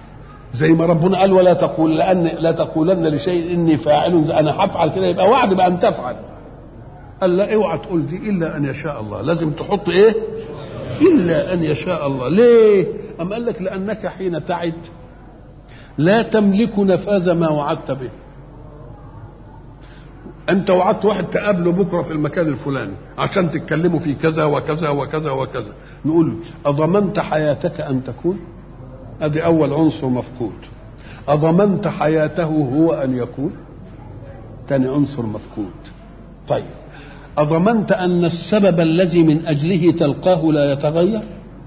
زي ما ربنا قال ولا تقول لأن لا تقولن لشيء اني فاعل انا هفعل كده يبقى وعد بان تفعل قال لا اوعى تقول دي الا ان يشاء الله لازم تحط ايه الا ان يشاء الله ليه ام قال لك لانك حين تعد لا تملك نفاذ ما وعدت به انت وعدت واحد تقابله بكره في المكان الفلاني عشان تتكلموا في كذا وكذا وكذا وكذا نقول له اضمنت حياتك ان تكون ادي اول عنصر مفقود اضمنت حياته هو ان يكون ثاني عنصر مفقود طيب اضمنت ان السبب الذي من اجله تلقاه لا يتغير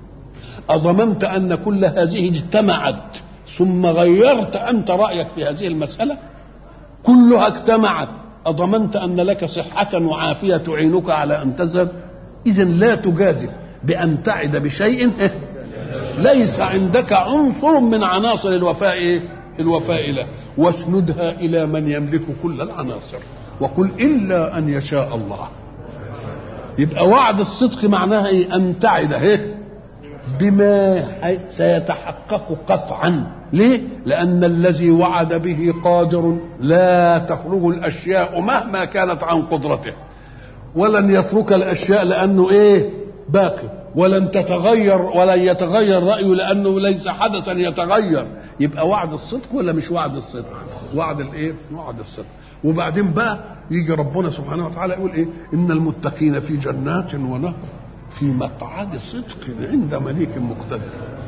اضمنت ان كل هذه اجتمعت ثم غيرت انت رايك في هذه المساله كلها اجتمعت أضمنت أن لك صحة وعافية تعينك على أن تذهب إذا لا تجازف بأن تعد بشيء ليس عندك عنصر من عناصر الوفاء الوفاء له واسندها إلى من يملك كل العناصر وقل إلا أن يشاء الله يبقى وعد الصدق معناها إيه أن تعد إيه بما سيتحقق قطعا ليه لان الذي وعد به قادر لا تخرج الاشياء مهما كانت عن قدرته ولن يترك الاشياء لانه ايه باقي ولن تتغير ولن يتغير رايه لانه ليس حدثا يتغير يبقى وعد الصدق ولا مش وعد الصدق وعد الايه وعد الصدق وبعدين بقى يجي ربنا سبحانه وتعالى يقول ايه ان المتقين في جنات ونهر في مقعد صدق عند مليك مقتدر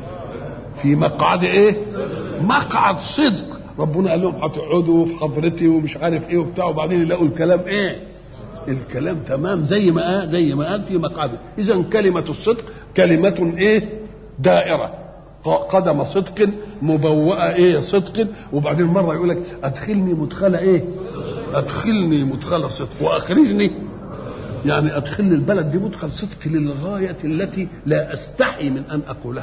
في مقعد ايه مقعد صدق ربنا قال لهم هتقعدوا في حضرتي ومش عارف ايه وبتاع وبعدين يلاقوا الكلام ايه الكلام تمام زي ما قال زي ما قال في مقعده اذا كلمه الصدق كلمه ايه دائره قدم صدق مبوأة ايه صدق وبعدين مره يقول لك ادخلني مدخل ايه ادخلني مدخل صدق واخرجني يعني ادخلني البلد دي مدخل صدق للغايه التي لا استحي من ان اقولها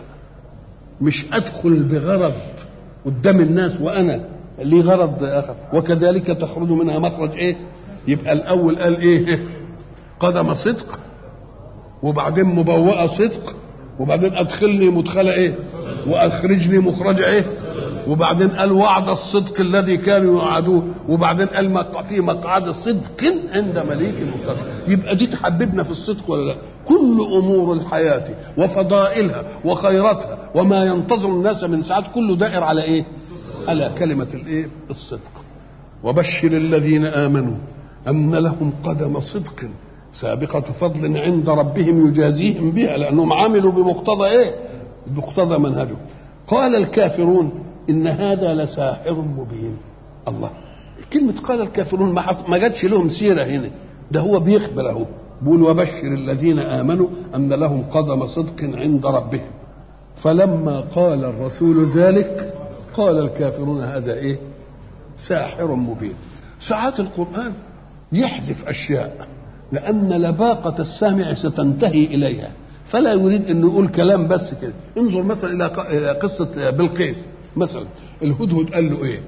مش ادخل بغرض قدام الناس وانا لي غرض اخر وكذلك تخرج منها مخرج ايه يبقى الاول قال ايه قدم صدق وبعدين مبوأة صدق وبعدين ادخلني مدخل ايه واخرجني مخرج ايه وبعدين قال وعد الصدق الذي كانوا يوعدوه وبعدين قال في مقعد صدق عند مليك مقتدر يبقى دي تحببنا في الصدق ولا لا كل امور الحياه وفضائلها وخيراتها وما ينتظر الناس من ساعات كله دائر على ايه على كلمه الايه الصدق وبشر الذين امنوا ان لهم قدم صدق سابقة فضل عند ربهم يجازيهم بها لأنهم عملوا بمقتضى إيه؟ بمقتضى منهجه قال الكافرون إن هذا لساحر مبين الله كلمة قال الكافرون ما, ما جاتش لهم سيرة هنا ده هو بيخبر أهو بيقول وبشر الذين آمنوا أن لهم قدم صدق عند ربهم فلما قال الرسول ذلك قال الكافرون هذا إيه ساحر مبين ساعات القرآن يحذف أشياء لأن لباقة السامع ستنتهي إليها فلا يريد أن يقول كلام بس كده انظر مثلا إلى قصة بلقيس مثلا الهدهد قال له إيه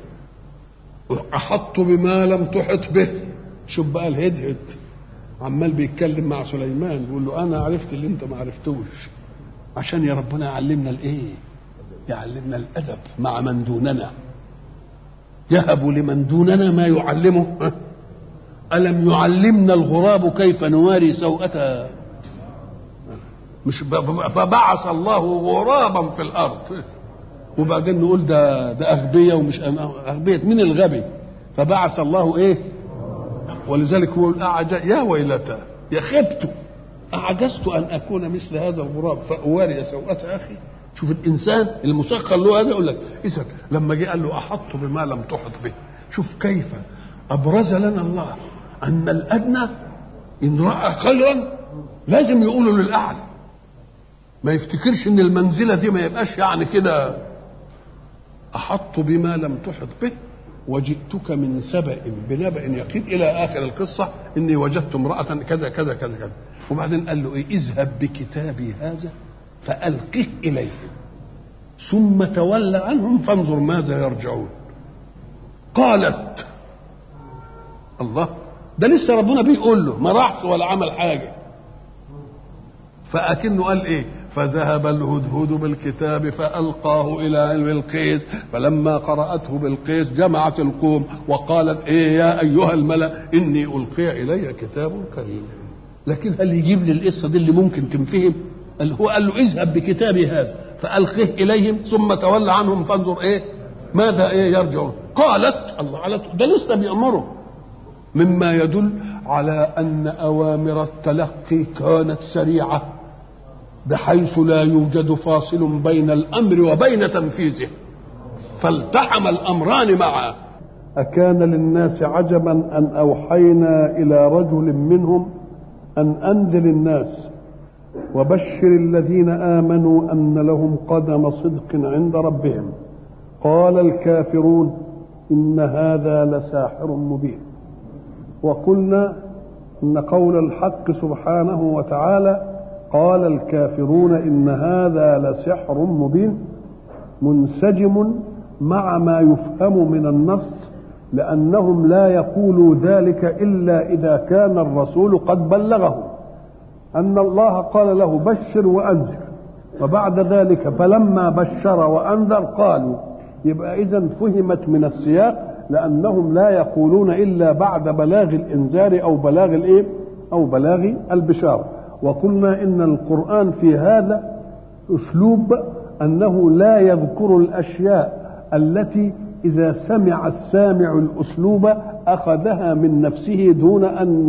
أحط بما لم تحط به شوف بقى الهدهد عمال بيتكلم مع سليمان بيقول له أنا عرفت اللي أنت ما عرفتوش عشان يا ربنا يعلمنا الإيه يعلمنا الأدب مع من دوننا يهب لمن دوننا ما يعلمه ها ألم يعلمنا الغراب كيف نواري سوءة مش فبعث الله غرابا في الأرض وبعدين نقول ده ده أغبية ومش أغبية مين الغبي فبعث الله إيه ولذلك هو يا ويلتى يا خبت أعجزت أن أكون مثل هذا الغراب فأواري سوءة أخي شوف الإنسان المسخر له هذا يقول لك إذا لما جه قال له أحط بما لم تحط به شوف كيف أبرز لنا الله أن الأدنى إن رأى خيرا لازم يقوله للأعلى ما يفتكرش إن المنزلة دي ما يبقاش يعني كده أحط بما لم تحط به وجئتك من سبأ بنبأ يقين إلى آخر القصة إني وجدت امرأة كذا كذا كذا كذا وبعدين قال له إيه اذهب بكتابي هذا فألقه إليهم ثم تول عنهم فانظر ماذا يرجعون قالت الله ده لسه ربنا بيقول له ما راحش ولا عمل حاجه فاكنه قال ايه فذهب الهدهد بالكتاب فألقاه إلى بلقيس فلما قرأته بلقيس جمعت القوم وقالت إيه يا أيها الملأ إني ألقي إلي كتاب كريم لكن هل يجيب لي القصة دي اللي ممكن تنفهم قال هو قال له اذهب بكتابي هذا فألقه إليهم ثم تولى عنهم فانظر إيه ماذا إيه يرجعون قالت الله على ده لسه بيأمره مما يدل على أن أوامر التلقي كانت سريعة بحيث لا يوجد فاصل بين الأمر وبين تنفيذه فالتحم الأمران معا أكان للناس عجبا أن أوحينا إلى رجل منهم أن أنذر الناس وبشر الذين آمنوا أن لهم قدم صدق عند ربهم قال الكافرون إن هذا لساحر مبين وقلنا ان قول الحق سبحانه وتعالى قال الكافرون ان هذا لسحر مبين منسجم مع ما يفهم من النص لانهم لا يقولوا ذلك الا اذا كان الرسول قد بلغه ان الله قال له بشر وانذر وبعد ذلك فلما بشر وانذر قالوا يبقى اذا فهمت من السياق لانهم لا يقولون الا بعد بلاغ الانذار او بلاغ الايه او بلاغ البشاره وقلنا ان القران في هذا اسلوب انه لا يذكر الاشياء التي اذا سمع السامع الاسلوب اخذها من نفسه دون ان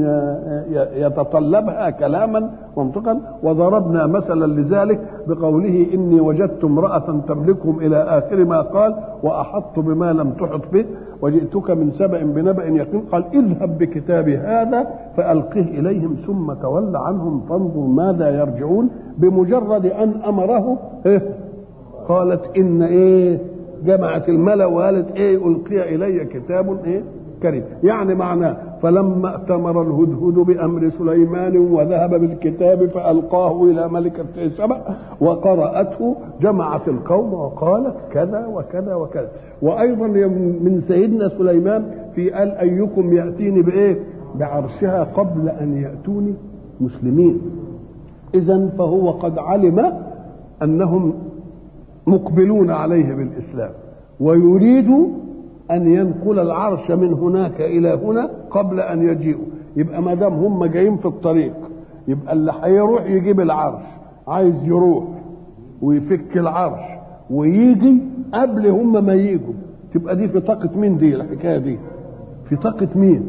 يتطلبها كلاما منطقا وضربنا مثلا لذلك بقوله اني وجدت امراه تملكهم الى اخر ما قال واحط بما لم تحط به وجئتك من سبأ بنبأ يقين قال اذهب بكتابي هذا فألقه إليهم ثم تول عنهم فانظر ماذا يرجعون بمجرد أن أمره إيه قالت إن إيه جمعت الملأ وقالت إيه ألقي إلي كتاب إيه كريم يعني معناه فلما ائتمر الهدهد بأمر سليمان وذهب بالكتاب فألقاه إلى ملكة سبأ وقرأته جمعت القوم وقالت كذا وكذا وكذا وأيضا من سيدنا سليمان في قال أيكم يأتيني بإيه بعرشها قبل أن يأتوني مسلمين إذا فهو قد علم أنهم مقبلون عليه بالإسلام ويريد أن ينقل العرش من هناك إلى هنا قبل أن يجيئوا يبقى ما دام هم جايين في الطريق يبقى اللي هيروح يجيب العرش عايز يروح ويفك العرش ويجي قبل هم ما يجوا تبقى دي في طاقة مين دي الحكاية دي في طاقة مين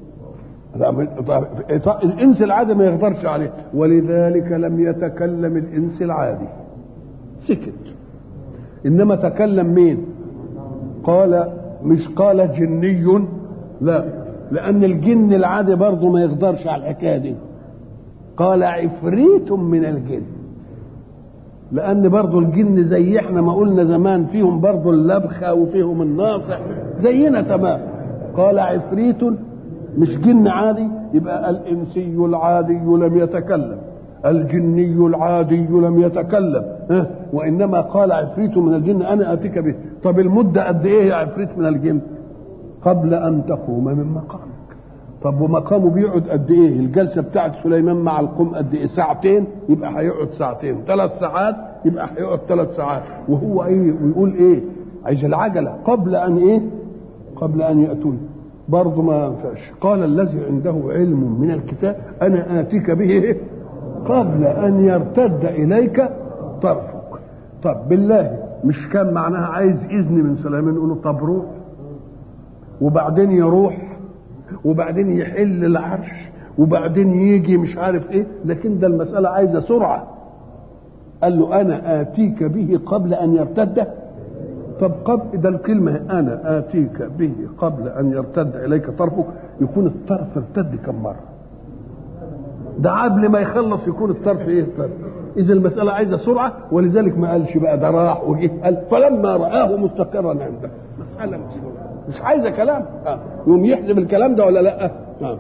الإنس العادي ما يقدرش عليه ولذلك لم يتكلم الإنس العادي سكت إنما تكلم مين قال مش قال جني لا لأن الجن العادي برضه ما يقدرش على الحكاية دي قال عفريت من الجن لأن برضه الجن زي احنا ما قلنا زمان فيهم برضه اللبخة وفيهم الناصح زينا تمام قال عفريت مش جن عادي يبقى الإنسي العادي لم يتكلم الجني العادي لم يتكلم ها وانما قال عفريت من الجن انا اتيك به طب المده قد ايه يا عفريت من الجن قبل ان تقوم من مقامك طب ومقامه بيقعد قد ايه الجلسه بتاعت سليمان مع القوم قد ايه ساعتين يبقى هيقعد ساعتين ثلاث ساعات يبقى هيقعد ثلاث ساعات وهو ايه ويقول ايه عايز العجله قبل ان ايه قبل ان ياتون برضه ما ينفعش قال الذي عنده علم من الكتاب انا اتيك به قبل ان يرتد اليك طرفك طب بالله مش كان معناها عايز اذن من سليمان يقول له طب روح وبعدين يروح وبعدين يحل العرش وبعدين يجي مش عارف ايه لكن ده المساله عايزه سرعه قال له انا اتيك به قبل ان يرتد طب قبل ده الكلمه انا اتيك به قبل ان يرتد اليك طرفك يكون الطرف ارتد كم مره ده قبل ما يخلص يكون الطرف ايه الطرف اذا المساله عايزه سرعه ولذلك ما قالش بقى ده راح وجه قال فلما راه مستقرا عنده مساله مش مش عايزه كلام آه. يقوم يحسب الكلام ده ولا لا آه.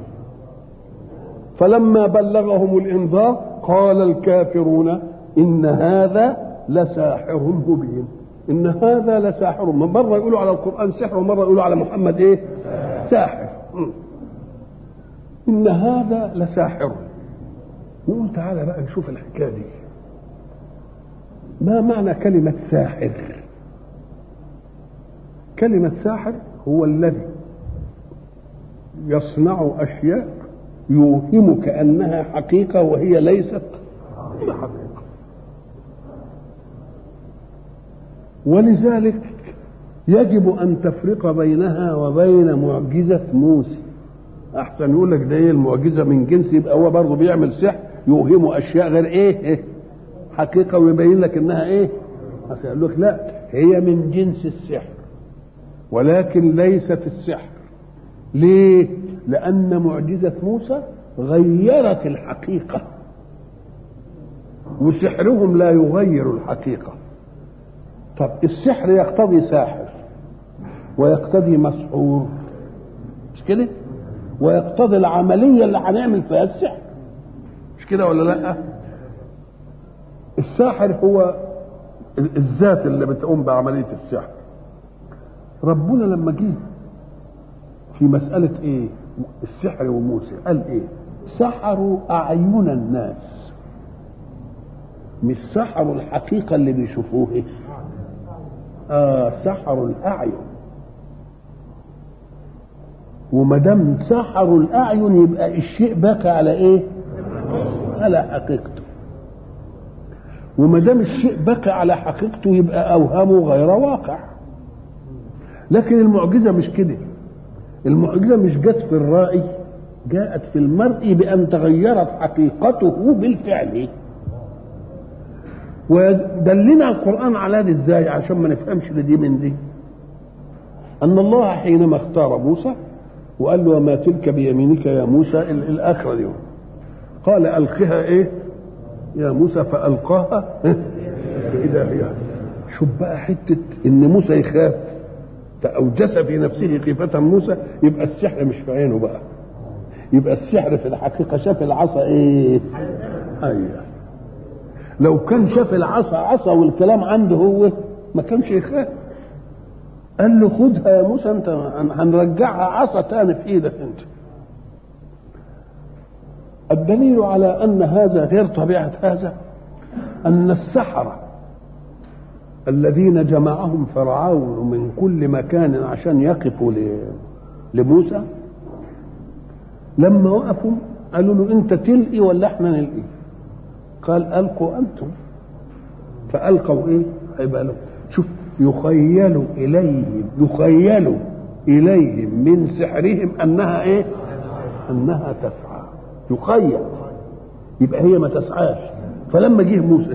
فلما بلغهم الانذار قال الكافرون ان هذا لساحر مبين ان هذا لساحر مره يقولوا على القران سحر ومره يقولوا على محمد ايه ساحر ان هذا لساحر نقول تعالى بقى نشوف الحكايه دي ما معنى كلمة ساحر كلمة ساحر هو الذي يصنع أشياء يوهم كأنها حقيقة وهي ليست بحقيقة ولذلك يجب أن تفرق بينها وبين معجزة موسى أحسن يقول لك ده إيه المعجزة من جنس يبقى هو برضه بيعمل سحر يوهم أشياء غير إيه, إيه حقيقة ويبين لك إنها إيه يقول لك لا هي من جنس السحر ولكن ليست السحر ليه؟ لأن معجزة موسى غيرت الحقيقة وسحرهم لا يغير الحقيقة طب السحر يقتضي ساحر ويقتضي مسحور مش كده؟ ويقتضي العملية اللي هنعمل فيها السحر مش كده ولا لا؟ الساحر هو الذات اللي بتقوم بعملية السحر ربنا لما جه في مسألة إيه؟ السحر وموسى قال إيه؟ سحروا أعين الناس مش سحروا الحقيقة اللي بيشوفوها آه سحروا الأعين وما دام سحروا الأعين يبقى الشيء بقى على إيه؟ على حقيقته وما دام الشيء بقى على حقيقته يبقى أوهمه غير واقع لكن المعجزة مش كده المعجزة مش جت في الرأي جاءت في المرء بأن تغيرت حقيقته بالفعل ودلنا القرآن على دي ازاي عشان ما نفهمش دي من دي أن الله حينما اختار موسى وقال له وما تلك بيمينك يا موسى الآخرة دي قال ألقها إيه يا موسى فألقاها فإذا هي شوف بقى حتة إن موسى يخاف فأوجس في نفسه خيفة موسى يبقى السحر مش في عينه بقى يبقى السحر في الحقيقة شاف العصا ايه ايوه لو كان شاف العصا عصا والكلام عنده هو ما كانش يخاف قال له خدها يا موسى انت هنرجعها عصا تاني في ايدك انت الدليل على ان هذا غير طبيعه هذا ان السحره الذين جمعهم فرعون من كل مكان عشان يقفوا لموسى لما وقفوا قالوا له انت تلقي ولا احنا نلقي قال القوا انتم فالقوا ايه هيبقى له شوف يخيل اليهم يخيل اليهم من سحرهم انها ايه انها تسعى يخيل يبقى هي ما تسعاش فلما جه موسى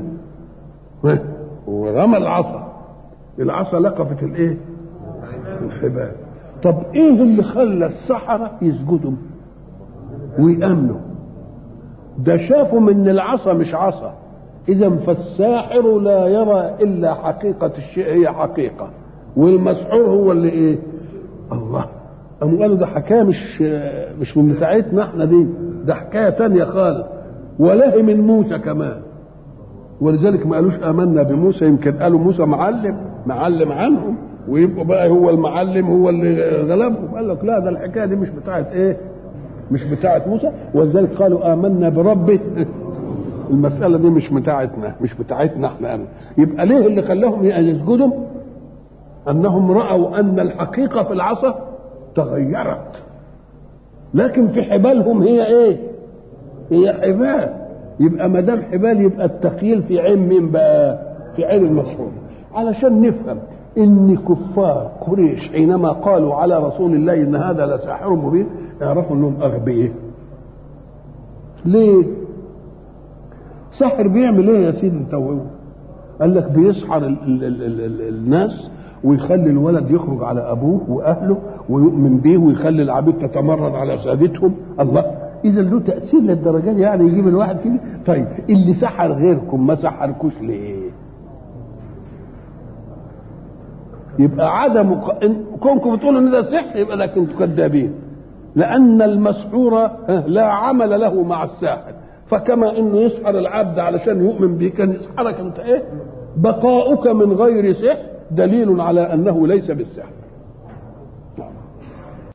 ورمى العصا العصا لقفت الايه الحبال طب ايه اللي خلى السحرة يسجدوا ويأمنوا ده شافوا من العصا مش عصا اذا فالساحر لا يرى الا حقيقة الشيء هي حقيقة والمسحور هو اللي ايه الله قاموا قالوا ده حكايه مش مش من بتاعتنا احنا دي ده حكايه تانية خالص ولا من موسى كمان ولذلك ما قالوش امنا بموسى يمكن قالوا موسى معلم معلم عنهم ويبقوا بقى هو المعلم هو اللي غلبهم قال لك لا ده الحكايه دي مش بتاعت ايه مش بتاعت موسى ولذلك قالوا امنا بربه المسألة دي مش بتاعتنا مش بتاعتنا احنا أنا. يبقى ليه اللي خلاهم يسجدوا أنهم رأوا أن الحقيقة في العصا تغيرت لكن في حبالهم هي ايه هي حبال يبقى ما دام حبال يبقى التخيل في عين مين بقى في عين المسحور علشان نفهم ان كفار قريش حينما قالوا على رسول الله ان هذا لساحر مبين يعرفوا انهم اغبياء ليه ساحر بيعمل ايه يا سيدي انت قال لك بيسحر ال ال ال ال ال الناس ويخلي الولد يخرج على ابوه واهله ويؤمن به ويخلي العبيد تتمرد على سادتهم الله اذا له تاثير للدرجه دي يعني يجيب الواحد كده طيب اللي سحر غيركم ما سحركوش ليه يبقى عدم كونكم بتقولوا ان ده سحر يبقى ده كنتوا كذابين لان المسحور لا عمل له مع الساحر فكما انه يسحر العبد علشان يؤمن به كان يسحرك انت ايه بقاؤك من غير سحر دليل على انه ليس بالسحر